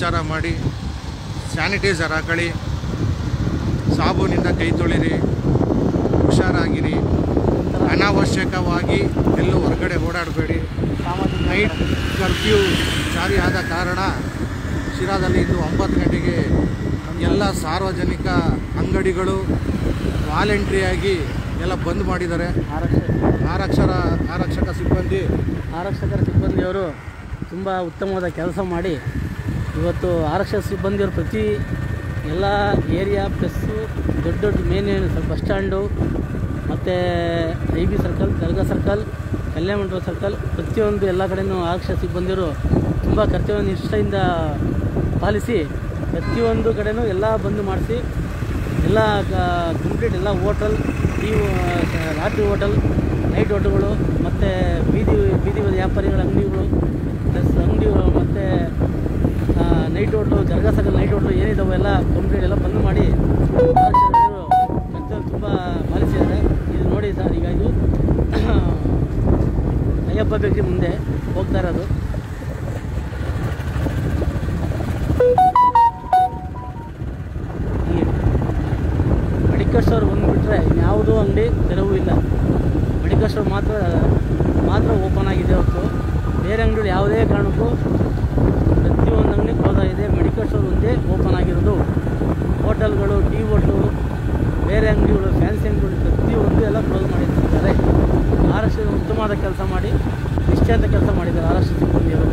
ಪ್ರಚಾರ ಮಾಡಿ ಸ್ಯಾನಿಟೈಸರ್ ಹಾಕೊಳ್ಳಿ ಸಾಬೂನಿಂದ ಕೈ ತೊಳಿರಿ ಹುಷಾರಾಗಿರಿ ಅನಾವಶ್ಯಕವಾಗಿ ಎಲ್ಲೂ ಹೊರಗಡೆ ಓಡಾಡಬೇಡಿ ಸಾಮಾಜಿಕ ನೈಟ್ ಕರ್ಫ್ಯೂ ಜಾರಿ ಆದ ಕಾರಣ ಶಿರಾದಲ್ಲಿ ಇಂದು ಒಂಬತ್ತು ಗಂಟೆಗೆ ಎಲ್ಲ ಸಾರ್ವಜನಿಕ ಅಂಗಡಿಗಳು ವಾಲಂಟ್ರಿಯಾಗಿ ಎಲ್ಲ ಬಂದ್ ಮಾಡಿದ್ದಾರೆ ಆರಕ್ಷಕ ಆರಕ್ಷರ ಆರಕ್ಷಕ ಸಿಬ್ಬಂದಿ ಆರಕ್ಷಕರ ಸಿಬ್ಬಂದಿಯವರು ತುಂಬ ಉತ್ತಮವಾದ ಕೆಲಸ ಮಾಡಿ ಇವತ್ತು ಆರಕ್ಷಕ ಸಿಬ್ಬಂದಿಯವರು ಪ್ರತಿ ಎಲ್ಲ ಏರಿಯಾ ಪ್ಲಸ್ಸು ದೊಡ್ಡ ದೊಡ್ಡ ಮೇನ್ ಬಸ್ ಸ್ಟ್ಯಾಂಡು ಮತ್ತು ಐ ಬಿ ಸರ್ಕಲ್ ದರ್ಗಾ ಸರ್ಕಲ್ ಕಲ್ಯಾಣ ಮಂಟಪ ಸರ್ಕಲ್ ಪ್ರತಿಯೊಂದು ಎಲ್ಲ ಕಡೆಯೂ ಆರಕ್ಷಕ ಸಿಬ್ಬಂದಿಯವರು ತುಂಬ ಕರ್ತವ್ಯ ನಿಷ್ಠೆಯಿಂದ ಪಾಲಿಸಿ ಪ್ರತಿಯೊಂದು ಕಡೆನೂ ಎಲ್ಲ ಬಂದು ಮಾಡಿಸಿ ಎಲ್ಲ ಕಂಪ್ಲೀಟ್ ಎಲ್ಲ ಹೋಟೆಲ್ ಈ ರಾತ್ರಿ ಹೋಟೆಲ್ ನೈಟ್ ಹೋಟೆಲ್ಗಳು ಮತ್ತು ಬೀದಿ ಬೀದಿ ವ್ಯಾಪಾರಿಗಳ ಅಂಗಡಿಗಳು ಪ್ಲಸ್ ಅಂಗಡಿಗಳು ಮತ್ತು ನೈಟ್ ಹೋಟ್ಲು ದರ್ಗಾ ಸರ್ಕಲ್ ನೈಟ್ ಹೋಟ್ಲು ಏನಿದಾವೆ ಎಲ್ಲ ಕಂಪ್ಲೀಟ್ ಎಲ್ಲ ಬಂದ್ ಮಾಡಿ ಆರಕ್ಷಕರು ಕರ್ತವ್ಯ ತುಂಬ ಪಾಲಿಸಿದ್ದಾರೆ ಇದು ನೋಡಿ ಸರ್ ಈಗ ಇದು ಅಯ್ಯಪ್ಪ ಬೇಕ್ರಿ ಮುಂದೆ ಹೋಗ್ತಾ ಇರೋದು ಈ ಮೆಡಿಕಲ್ ಸ್ಟೋರ್ ಬಂದುಬಿಟ್ರೆ ಯಾವುದೂ ಅಂಗಡಿ ತೆರವು ಇಲ್ಲ ಮೆಡಿಕಲ್ ಸ್ಟೋರ್ ಮಾತ್ರ ಮಾತ್ರ ಓಪನ್ ಆಗಿದೆ ಹೊರತು ಬೇರೆ ಅಂಗಡಿಗಳು ಯಾವುದೇ ಕಾರಣಕ್ಕೂ ಪ್ರತಿಯೊಂದು ಅಂಗಡಿ ಕ್ಲೋಸ್ ಆಗಿದೆ ಮೆಡಿಕಲ್ ಸ್ಟೋರ್ ಒಂದೇ ಓಪನ್ ಆಗಿರೋದು ಹೋಟೆಲ್ಗಳು ಟೀ ಹೋಟ್ಲು ಬೇರೆ ಅಂಗಡಿಗಳು ಫ್ಯಾನ್ಸಿ ಅಂಗಡಿಗಳು ಪ್ರತಿಯೊಂದು ಎಲ್ಲ ಕ್ಲೋಸ್ ಮಾಡಿರ್ತಾರೆ ಆರಕ್ಷಕ ಉತ್ತಮವಾದ ಕೆಲಸ ಮಾಡಿ ನಿಶ್ಚಯಂತ ಕೆಲಸ ಮಾಡಿದ್ದಾರೆ ಆರಕ್ಷಕ ಸಿಬ್ಬಂದಿಯವರು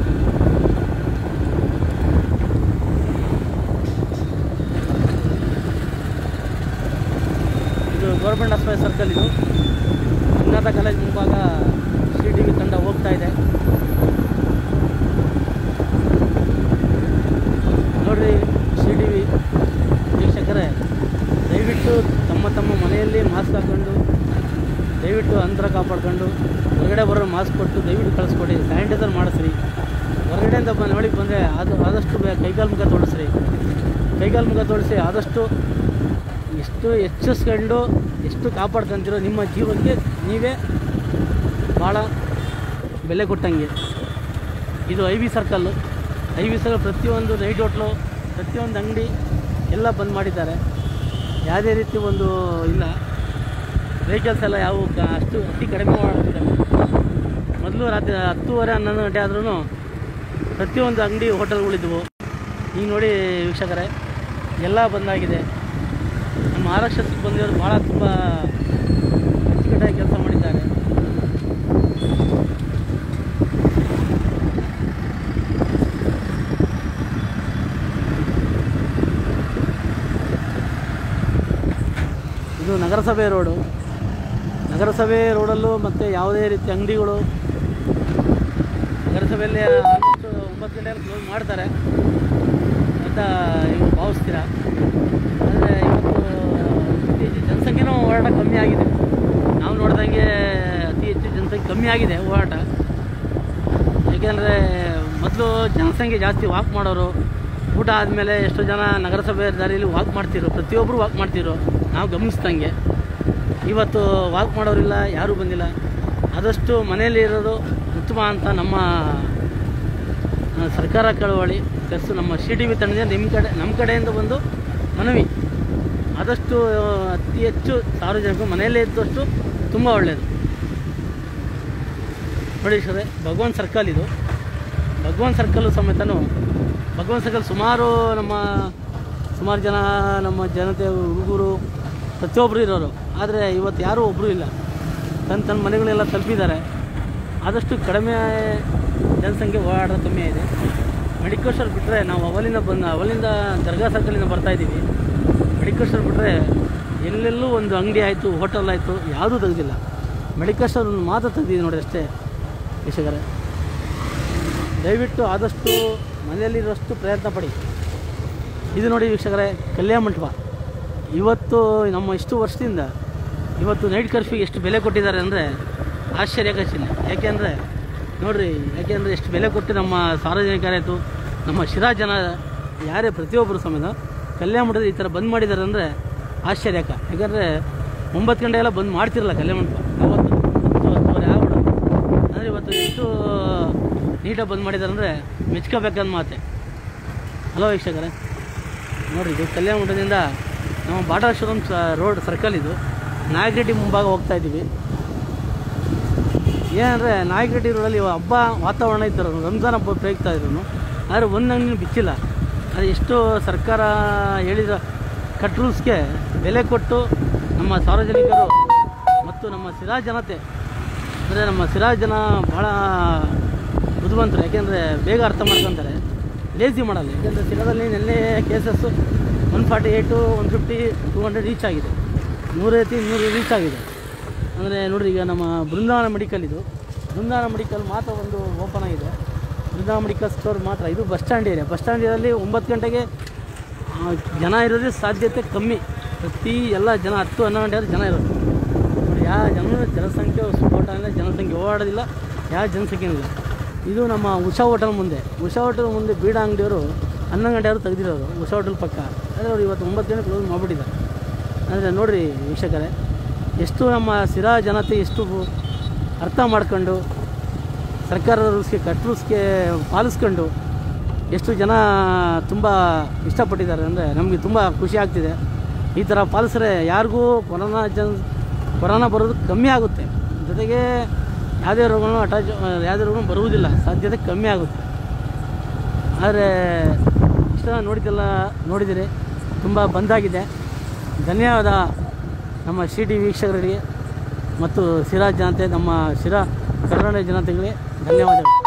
ಇದು ಗೌರ್ಮೆಂಟ್ ಆಸ್ಪತ್ರೆ ಸರ್ಕಲ್ ಇದು ಉನ್ನತ ಕಾಲೇಜ್ ಮುಂಭಾಗ ಸಿ ಟಿ ವಿ ತಂಡ ಹೋಗ್ತಾ ಇದೆ ನೋಡ್ರಿ ಸಿ ಟಿ ವಿ ವೀಕ್ಷಕರೇ ದಯವಿಟ್ಟು ತಮ್ಮ ತಮ್ಮ ಮನೆಯಲ್ಲಿ ಮಾಸ್ಕ್ ಹಾಕ್ಕೊಂಡು ದಯವಿಟ್ಟು ಅಂತರ ಕಾಪಾಡ್ಕೊಂಡು ಹೊರಗಡೆ ಬರೋ ಮಾಸ್ಕ್ ಕೊಟ್ಟು ದಯವಿಟ್ಟು ಕಳಿಸ್ಕೊಡಿ ಸ್ಯಾನಿಟೈಸರ್ ಮಾಡಿಸ್ರಿ ಹೊರಗಡೆಯಿಂದ ಬಂದು ನೋಡಿ ಬಂದರೆ ಅದು ಆದಷ್ಟು ಬೇ- ಕೈಕಾಲು ಮುಖ ತೊಡಸ್ರಿ ಕೈಕಾಲು ಮುಖ ತೊಡಸಿ ಆದಷ್ಟು ಎಷ್ಟು ಹೆಚ್ಚಿಸ್ಕೊಂಡು ಎಷ್ಟು ಕಾಪಾಡ್ಕೊಂತೀರೋ ನಿಮ್ಮ ಜೀವಕ್ಕೆ ನೀವೇ ಭಾಳ ಬೆಲೆ ಕೊಟ್ಟಂಗೆ ಇದು I V circle I V circle ಪ್ರತಿಯೊಂದು ನೈಟ್ ಹೋಟ್ಲು ಪ್ರತಿಯೊಂದು ಅಂಗಡಿ ಎಲ್ಲ ಬಂದ್ ಮಾಡಿದ್ದಾರೆ ಯಾವುದೇ ರೀತಿ ಒಂದು ಇಲ್ಲ ವೆಹಿಕಲ್ಸ್ ಎಲ್ಲ ಯಾವ ಕ- ಅಷ್ಟು ಅತಿ ಕಡಿಮೆ ಮಾಡ್ತಿದ್ದಾರೆ ಮೊದಲು ರಾತ್ರಿ ಹತ್ತೂವರೆ ಹನ್ನೊಂದು ಗಂಟೆ ಆದ್ರೂ ಪ್ರತಿಯೊಂದು ಅಂಗಡಿ ಹೋಟೆಲ್ಗಳಿದ್ವು ಈಗ ನೋಡಿ ವೀಕ್ಷಕರೇ ಎಲ್ಲ ಬಂದಾಗಿದೆ ನಮ್ಮ ಆರಕ್ಷಕ ಸಿಬ್ಬಂದಿಯವರು ಭಾಳ ತುಂಬ ಅಚ್ಚುಕಟ್ಟಾಗಿ ಕೆಲಸ ಮಾಡಿದ್ದಾರೆ ಇದು ನಗರಸಭೆ ರೋಡು ನಗರಸಭೆ ರೋಡಲ್ಲೂ ಮತ್ತು ಯಾವುದೇ ರೀತಿ ಅಂಗಡಿಗಳು ನಗರಸಭೆಯಲ್ಲಿ ಆಲ್ಮೋಸ್ಟ್ ಒಂಬತ್ತು ಗಂಟೆಯಲ್ಲಿ ಕ್ಲೋಸ್ ಮಾಡ್ತಾರೆ ಅಂತ ನೀವು ಭಾವಿಸ್ತೀರಾ ಆದರೆ ಇವತ್ತು ಅತಿ ಹೆಚ್ಚು ಜನಸಂಖ್ಯೆನೂ ಓಡಾಟ ಕಮ್ಮಿ ಆಗಿದೆ ನಾವು ನೋಡ್ದಂಗೆ ಅತಿ ಹೆಚ್ಚು ಜನಸಂಖ್ಯೆ ಕಮ್ಮಿ ಆಗಿದೆ ಓಡಾಟ ಏಕೆಂದರೆ ಮೊದಲು ಜನಸಂಖ್ಯೆ ಜಾಸ್ತಿ ವಾಕ್ ಮಾಡೋರು ಊಟ ಆದಮೇಲೆ ಎಷ್ಟೋ ಜನ ನಗರಸಭೆ ದಾರಿಯಲ್ಲಿ ವಾಕ್ ಮಾಡ್ತಿದ್ರು ಪ್ರತಿಯೊಬ್ಬರು ವಾಕ್ ಮಾಡ್ತಿದ್ರು ನಾವು ಗಮನಿಸ್ದಂಗೆ ಇವತ್ತು ವಾಕ್ ಮಾಡೋರಿಲ್ಲ ಯಾರೂ ಬಂದಿಲ್ಲ ಆದಷ್ಟು ಮನೆಯಲ್ಲಿ ಇರೋದು ಉತ್ತಮ ಅಂತ ನಮ್ಮ ಆ, ಸರ್ಕಾರ ಕಳವಳಿ ಪ್ಲಸ್ ನಮ್ಮ ಸಿ ಟಿ ವಿ ತಂಡದಿಂದ ನಿಮ್ಮ ಕಡೆ ನಮ್ಮ ಕಡೆಯಿಂದ ಒಂದು ಮನವಿ ಆದಷ್ಟು ಅತಿ ಹೆಚ್ಚು ಸಾರ್ವಜನಿಕರು ಮನೆಯಲ್ಲೇ ಇದ್ದಷ್ಟು ತುಂಬ ಒಳ್ಳೆಯದು ನೋಡಿ ಸರ್ ಭಗವಾನ್ ಸರ್ಕಲ್ ಇದು ಭಗವಾನ್ ಸರ್ಕಲ್ಲು ಸಮೇತನು ಭಗವಾನ್ ಸರ್ಕಲ್ ಸುಮಾರು ನಮ್ಮ ಸುಮಾರು ಜನ ನಮ್ಮ ಜನತೆ ಹುಡುಗರು ಪ್ರತಿಯೊಬ್ಬರು ಇರೋರು ಆದರೆ ಇವತ್ತು ಯಾರೂ ಒಬ್ಬರು ಇಲ್ಲ ತನ್ನ ತನ್ನ ಮನೆಗಳೆಲ್ಲ ತಲುಪಿದ್ದಾರೆ ಆದಷ್ಟು ಕಡಿಮೆ ಜನಸಂಖ್ಯೆ ಓಡಾಡೋದು ಕಮ್ಮಿ ಇದೆ ಮೆಡಿಕಲ್ ಸ್ಟೋರ್ ಬಿಟ್ಟರೆ ನಾವು ಅವಲಿಂದ ಬಂದ ಅವಲಿಂದ ದರ್ಗಾ ಸರ್ಕಲಿಂದ ಬರ್ತಾ ಇದ್ದೀವಿ ಮೆಡಿಕಲ್ ಸ್ಟೋರ್ ಬಿಟ್ಟರೆ ಎಲ್ಲೆಲ್ಲೂ ಒಂದು ಅಂಗಡಿ ಆಯಿತು ಹೋಟೆಲ್ ಆಯಿತು ಯಾವುದೂ ತೆಗೆದಿಲ್ಲ ಮೆಡಿಕಲ್ ಸ್ಟೋರ್ ಒಂದು ಮಾತ್ರ ತೆಗೆದಿದೆ ನೋಡಿ ಅಷ್ಟೇ ವೀಕ್ಷಕರೇ ದಯವಿಟ್ಟು ಆದಷ್ಟು ಮನೆಯಲ್ಲಿರೋಷ್ಟು ಪ್ರಯತ್ನ ಪಡಿ ಇದು ನೋಡಿ ವೀಕ್ಷಕರೇ ಕಲ್ಯಾಣ ಮಂಟಪ ಇವತ್ತು ನಮ್ಮ ಇಷ್ಟು ವರ್ಷದಿಂದ ಇವತ್ತು ನೈಟ್ ಕರ್ಫ್ಯೂಗೆ ಎಷ್ಟು ಬೆಲೆ ಕೊಟ್ಟಿದ್ದಾರೆ ಅಂದರೆ ಆಶ್ಚರ್ಯಕ ಚಿಹ್ನೆ ಯಾಕೆಂದರೆ ನೋಡಿರಿ ಯಾಕೆಂದರೆ ಎಷ್ಟು ಬೆಲೆ ಕೊಟ್ಟು ನಮ್ಮ ಸಾರ್ವಜನಿಕರಾಯಿತು ನಮ್ಮ ಶಿರಾ ಜನ ಯಾರೇ ಪ್ರತಿಯೊಬ್ಬರು ಸಮೇತ ಕಲ್ಯಾಣ ಮಂಟಪದ ಈ ಥರ ಬಂದ್ ಮಾಡಿದ್ದಾರೆ ಅಂದರೆ ಆಶ್ಚರ್ಯಕ ಯಾಕಂದರೆ ಒಂಬತ್ತು ಗಂಟೆ ಎಲ್ಲ ಬಂದ್ ಮಾಡ್ತಿರಲ್ಲ ಕಲ್ಯಾಣ ಮಂಟಪ ಅವತ್ತು ಹತ್ತು ಹತ್ತುವರೆ ಆಗ್ಬಿಡೋದು ಅಂದರೆ ಇವತ್ತು ಎಷ್ಟು ನೀಟಾಗಿ ಬಂದ್ ಮಾಡಿದ್ದಾರೆ ಅಂದರೆ ಮೆಚ್ಕೋಬೇಕಂದ ಮಾತೆ ಹಲೋ ವೀಕ್ಷಕರೇ ನೋಡಿರಿ ಇದು ಕಲ್ಯಾಣ ಮಂಟಪದಿಂದ ನಮ್ಮ ಬಾಟಾ ಶೋರೂಮ್ ರೋಡ್ ಸರ್ಕಲ್ ಇದು ನಾಯಕರೆಡ್ಡಿ ಮುಂಭಾಗ ಹೋಗ್ತಾ ಇದ್ದೀವಿ ಏನಂದರೆ ನಾಯಕರೆಡ್ಡಿ ರೋಡಲ್ಲಿ ಹಬ್ಬ ವಾತಾವರಣ ಇದ್ದರು ರಂಜಾನ್ ಹಬ್ಬ ಪ್ರಯುಕ್ತ ಇದ್ರು ಆದರೆ ಒಂದು ಅಂಗಡಿನೂ ಬಿಚ್ಚಿಲ್ಲ ಅದು ಎಷ್ಟು ಸರ್ಕಾರ ಹೇಳಿದ ಕಟ್ ರೂಲ್ಸ್ಗೆ ಬೆಲೆ ಕೊಟ್ಟು ನಮ್ಮ ಸಾರ್ವಜನಿಕರು ಮತ್ತು ನಮ್ಮ ಸಿರಾ ಜನತೆ ಅಂದರೆ ನಮ್ಮ ಸಿರಾ ಜನ ಭಾಳ ಬುದ್ಧಿವಂತರು ಯಾಕೆಂದರೆ ಬೇಗ ಅರ್ಥ ಮಾಡ್ಕೊತಾರೆ ಲೇಸಿ ಮಾಡಲ್ಲ ಯಾಕೆಂದರೆ ಸಿರಾದಲ್ಲಿ ನೆನ್ನೆ cases one forty eight one fifty two hundred reach ಆಗಿದೆ ನೂರೈವತ್ತು ಇನ್ನೂರು ರೀಚ್ ಆಗಿದೆ ಅಂದರೆ ನೋಡಿರಿ ಈಗ ನಮ್ಮ ಬೃಂದಾವನ ಮೆಡಿಕಲ್ ಇದು ಬೃಂದಾವನ ಮೆಡಿಕಲ್ ಮಾತ್ರ ಒಂದು ಓಪನ್ ಆಗಿದೆ ಬೃಂದಾವನ ಮೆಡಿಕಲ್ ಸ್ಟೋರ್ ಮಾತ್ರ ಇದು bus stand area bus stand ಏರಿಯಲ್ಲಿ ಒಂಬತ್ತು ಗಂಟೆಗೆ ಆ, ಜನ ಇರೋದೇ ಸಾಧ್ಯತೆ ಕಮ್ಮಿ ಪ್ರತಿ ಎಲ್ಲ ಜನ ಹತ್ತು ಹನ್ನೊಂದು ಗಂಟೆ ಜನ ಇರೋದು ನೋಡಿ ಯಾವ ಜನ ಜನಸಂಖ್ಯೆ ಸ್ಫೋಟ ಇಲ್ಲ ಜನಸಂಖ್ಯೆ ಓಡಾಡೋದಿಲ್ಲ ಯಾವ ಜನಸಂಖ್ಯೆ ಇಲ್ಲ ಇದು ನಮ್ಮ ಉಷಾ ಹೋಟೆಲ್ ಮುಂದೆ ಉಷಾ ಹೋಟೆಲ್ ಮುಂದೆ ಬೀಡ ಅಂಗಡಿಯವರು ಹನ್ನೊಂದು ಗಂಟೆಯವರು ತೆಗೆದಿರೋರು ಉಷಾ ಹೋಟೆಲ್ ಪಕ್ಕ ಆದರೆ ಅವ್ರು ಇವತ್ತು ಒಂಬತ್ತು ಗಂಟೆ ಕ್ಲೋಸ್ ಮಾಡಿಬಿಟ್ಟಿದ್ದಾರೆ ಅಂದರೆ ನೋಡಿರಿ ವೀಕ್ಷಕರೇ ಎಷ್ಟು ನಮ್ಮ ಸಿರಾ ಜನತೆ ಎಷ್ಟು ಅರ್ಥ ಮಾಡ್ಕೊಂಡು ಸರ್ಕಾರದ ರೂಲ್ಸ್ಗೆ ಕಟ್ ರೂಲ್ಸ್ಗೆ ಪಾಲಿಸ್ಕೊಂಡು ಎಷ್ಟು ಜನ ತುಂಬ ಇಷ್ಟಪಟ್ಟಿದ್ದಾರೆ ಅಂದರೆ ನಮಗೆ ತುಂಬ ಖುಷಿ ಆಗ್ತಿದೆ ಈ ಥರ ಪಾಲಿಸಿದ್ರೆ ಯಾರಿಗೂ ಕೊರೋನಾ ಜನ ಕೊರೋನಾ ಬರೋದು ಕಮ್ಮಿ ಆಗುತ್ತೆ ಜೊತೆಗೆ ಯಾವುದೇ ರೋಗನೂ ಅಟ್ಯಾಚ್ ಯಾವುದೇ ರೋಗನೂ ಬರುವುದಿಲ್ಲ ಸಾಧ್ಯತೆ ಕಮ್ಮಿ ಆಗುತ್ತೆ ಆದರೆ ಇಷ್ಟ ನೋಡಿದ್ದೆಲ್ಲ ನೋಡಿದಿರಿ ತುಂಬ ಬಂದಾಗಿದೆ ಧನ್ಯವಾದ ನಮ್ಮ ಸಿ ಟಿ ವೀಕ್ಷಕರಿಗೆ ಮತ್ತು ಸಿರಾ ಜನತೆ ನಮ್ಮ ಶಿರಾ ಕರ್ನಾಟಕ ಜನತೆಗಳಿಗೆ ಧನ್ಯವಾದಗಳು